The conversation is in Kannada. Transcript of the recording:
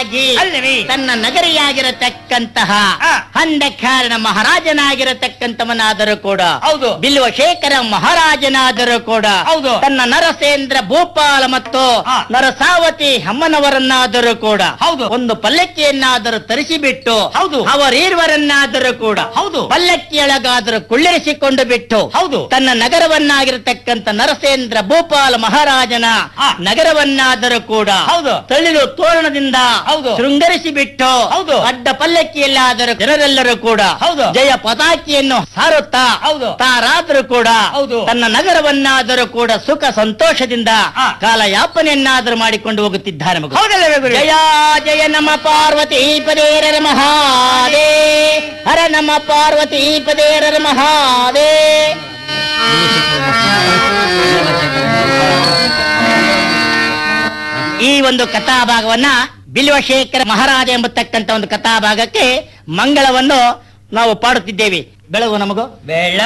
ಬದಲಾಗಿ ಅಲ್ಲವೇ? ತನ್ನ ನಗರಿಯಾಗಿರತಕ್ಕಂತಹ ಆ. ಹಂದಕಾರಣ ಮಹಾರಾಜನಾಗಿರತಕ್ಕಂಥವನಾದರೂ ಕೂಡ ಹೌದು. ಬಿಲ್ವ ಶೇಖರ ಮಹಾರಾಜನಾದರೂ ಕೂಡ ಹೌದು. ತನ್ನ ನರಸೇಂದ್ರ ಭೂಪಾಲ ಮತ್ತು ಆ. ನರಸಾವತಿ ಅಮ್ಮನವರನ್ನಾದರೂ ಕೂಡ ಹೌದು. ಒಂದು ಪಲ್ಲಕ್ಕಿಯನ್ನಾದರೂ ತರಿಸಿಬಿಟ್ಟು ಹೌದು. ಅವರೀರ್ವರನ್ನಾದರೂ ಕೂಡ ಹೌದು. ಪಲ್ಲಕ್ಕಿಯೊಳಗಾದರೂ ಕುಳ್ಳಿರಿಸಿಕೊಂಡು ಬಿಟ್ಟು ಹೌದು. ತನ್ನ ನಗರವನ್ನಾಗಿರತಕ್ಕಂಥ ನರಸೇಂದ್ರ ಭೂಪಾಲ ಮಹಾರಾಜನ ಆ. ನಗರವನ್ನಾದರೂ ಕೂಡ ಹೌದು. ತಳಿರು ತೋರಣದಿಂದ ಹೌದು. ಶೃಂಗರಿಸಿ ಬಿಟ್ಟು ಹೌದು. ಅಡ್ಡ ಪಲ್ಲಕ್ಕಿಯಲ್ಲಾದರೂ ಜನರೆಲ್ಲರೂ ಕೂಡ ಹೌದು. ಜಯ ಪತಾಕಿಯನ್ನು ಸಾರುತ್ತಾ ಹೌದು. ತಾರಾದರೂ ಕೂಡ ಹೌದು. ತನ್ನ ನಗರವನ್ನಾದರೂ ಕೂಡ ಸುಖ ಸಂತೋಷದಿಂದ ಆ. ಕಾಲಯಾಪನೆಯನ್ನಾದರೂ ಮಾಡಿಕೊಂಡು ಹೋಗುತ್ತಿದ್ದಾರೆ ಮಗು ಹೌದಲ್ಲವೇ ಗುರು ಜಯ ಜಯ ನಮ ಪಾರ್ವತಿ ಪದೇರರ ಮಹಾದೇ ಹರ ನಮ ಪಾರ್ವತಿ ಪದೇರರ ಮಹಾದೇ ಈ ಒಂದು ಕಥಾಭಾಗವನ್ನ ಬಿಲ್ವಶೇಖರ ಮಹಾರಾಜ ಎಂಬತಕ್ಕಂತ ಒಂದು ಕಥಾಭಾಗಕ್ಕೆ ಮಂಗಳವನ್ನು ನಾವು ಪಾಡುತ್ತಿದ್ದೇವೆ ಬೆಳಗು ನಮಗೂ ಬೆಳ್ಳ